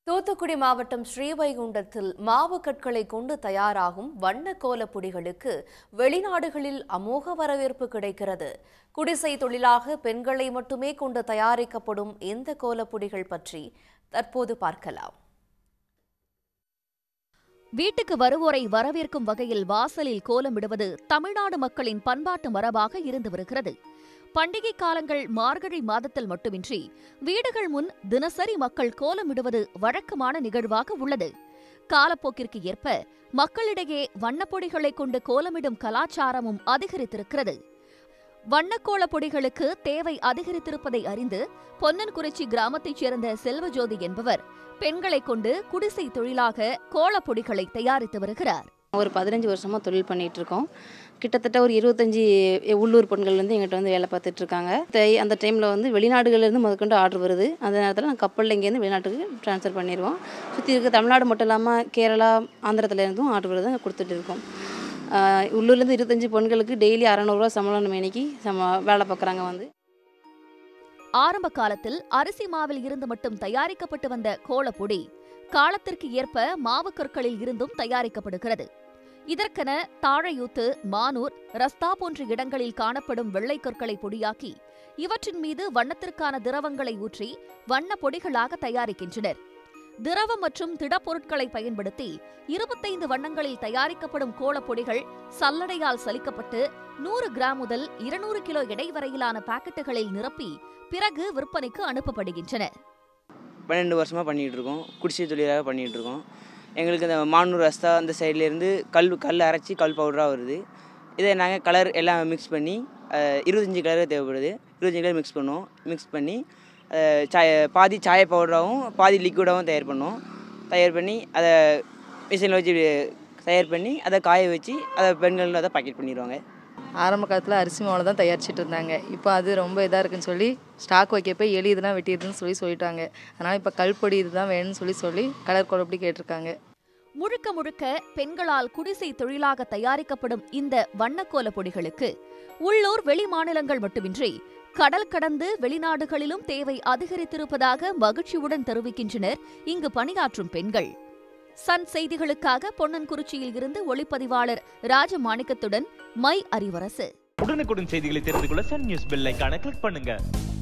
தூத்துக்குடி மாவட்டம் ஸ்ரீவைகுண்டத்தில் மாவு கற்களை கொண்டு தயாராகும் வண்ண கோலப்பொடிகளுக்கு வெளிநாடுகளில் அமோக வரவேற்பு கிடைக்கிறது குடிசை தொழிலாக பெண்களை மட்டுமே கொண்டு தயாரிக்கப்படும் இந்த கோலப்பொடிகள் பற்றி தற்போது பார்க்கலாம் வீட்டுக்கு வருவோரை வரவேற்கும் வகையில் வாசலில் கோலமிடுவது தமிழ்நாடு மக்களின் பண்பாட்டு மரபாக இருந்து வருகிறது பண்டிகை காலங்கள் மார்கழி மாதத்தில் மட்டுமின்றி வீடுகள் முன் தினசரி மக்கள் கோலமிடுவது வழக்கமான நிகழ்வாக உள்ளது காலப்போக்கிற்கு ஏற்ப மக்களிடையே வண்ணப்பொடிகளை கொண்டு கோலமிடும் கலாச்சாரமும் அதிகரித்திருக்கிறது வண்ணக்கோலப் பொடிகளுக்கு தேவை அதிகரித்திருப்பதை அறிந்து பொன்னன்குறிச்சி கிராமத்தைச் சேர்ந்த செல்வஜோதி என்பவர் பெண்களைக் கொண்டு குடிசை தொழிலாக கோலப்பொடிகளை தயாரித்து வருகிறார் ஒரு பதினஞ்சு வருஷமாக தொழில் பண்ணிட்டு இருக்கோம் கிட்டத்தட்ட ஒரு இருபத்தஞ்சி உள்ளூர் பெண்கள் வந்து எங்கிட்ட வந்து வேலை பார்த்துட்டு இருக்காங்க தை- அந்த டைமில் வந்து வெளிநாடுகள்லேருந்து முதற்கொண்டு ஆர்டர் வருது அந்த நேரத்தில் நான் கப்பலில் இங்கேருந்து வெளிநாட்டுக்கு ட்ரான்ஸ்ஃபர் பண்ணிடுவோம் சுற்றி இருக்க தமிழ்நாடு மட்டும் இல்லாமல் கேரளா ஆந்திரத்துலேருந்தும் ஆர்டர் வருது கொடுத்துட்டு இருக்கோம் ஆஹ் உள்ளூர்லேருந்து இருபத்தஞ்சி பெண்களுக்கு டெய்லி அறநூறுவா சம்பளம் மேனிக்கு சம வேலை பார்க்குறாங்க வந்து ஆரம்ப காலத்தில் அரிசி மாவில் இருந்து மட்டும் தயாரிக்கப்பட்டு வந்த கோலப்பொடி காலத்திற்கு ஏற்ப மாவுக் கற்களில் இருந்தும் தயாரிக்கப்படுகிறது இதற்கென தாழையூத்து மானூர் ரஸ்தா போன்ற இடங்களில் காணப்படும் வெள்ளைக் கற்களை பொடியாக்கி இவற்றின் மீது வண்ணத்திற்கான திரவங்களை ஊற்றி வண்ணப் பொடிகளாக தயாரிக்கின்றனர் திரவம் மற்றும் திடப்பொருட்களை பயன்படுத்தி இருபத்தைந்து வண்ணங்களில் தயாரிக்கப்படும் கோலப்பொடிகள் சல்லடையால் சலிக்கப்பட்டு நூறு கிராம் முதல் இருநூறு கிலோ எடை வரையிலான பாக்கெட்டுகளில் நிரப்பி பிறகு விற்பனைக்கு அனுப்பப்படுகின்றன பன்னெண்டு வருஷமாக பண்ணிகிட்டு இருக்கோம் குடிசை தொழிலாக பண்ணிகிட்டு இருக்கோம் எங்களுக்கு இந்த மானூர் ரஸ்தா அந்த சைட்லேருந்து கல் கல் அரைச்சி கல் பவுடராக வருது இதை நாங்கள் கலர் எல்லாம் மிக்ஸ் பண்ணி அஹ், இருபத்தஞ்சி கலர் தேவைப்படுது இருபத்தஞ்சி கலர் மிக்ஸ் பண்ணுவோம் மிக்ஸ் பண்ணி அஹ், சாய பாதி சாய பவுடராகவும் பாதி லிக்விடாகவும் தயார் பண்ணுவோம் தயார் பண்ணி அதை மிஷினில் வச்சு தயார் பண்ணி அதை காய வச்சு அதை பெண்கள் அதை பாக்கெட் பண்ணிடுவாங்க ஆரம்ப காலத்தில் அரிசி மாவில் தான் தயாரிச்சிட்டு இருந்தாங்க இப்போ அது ரொம்ப இதாக இருக்குன்னு சொல்லி ஸ்டாக் வைக்க போய் எலி இதெல்லாம் வெட்டிடுதுன்னு சொல்லி சொல்லிட்டாங்க அதனால் இப்போ கல்பொடி இதுதான் வேணும்னு சொல்லி சொல்லி கலர் குழப்படி கேட்டிருக்காங்க முழுக்க முழுக்க பெண்களால் குடிசை தொழிலாக தயாரிக்கப்படும் இந்த வண்ணக்கோல பொடிகளுக்கு உள்ளூர் வெளி மாநிலங்கள் மட்டுமின்றி கடல் கடந்து வெளிநாடுகளிலும் தேவை அதிகரித்திருப்பதாக மகிழ்ச்சியுடன் தெரிவிக்கின்றனர் இங்கு பணியாற்றும் பெண்கள் சன் செய்திகளுக்காக பொன்னன்குறிச்சியில் இருந்து ஒளிப்பதிவாளர் ராஜமாணிக்கத்துடன் மை அறிவரசு உடனுக்குடன் செய்திகளை தெரிந்து கொள்ள சன் நியூஸ் பெல் ஐகானை கிளிக் பண்ணுங்க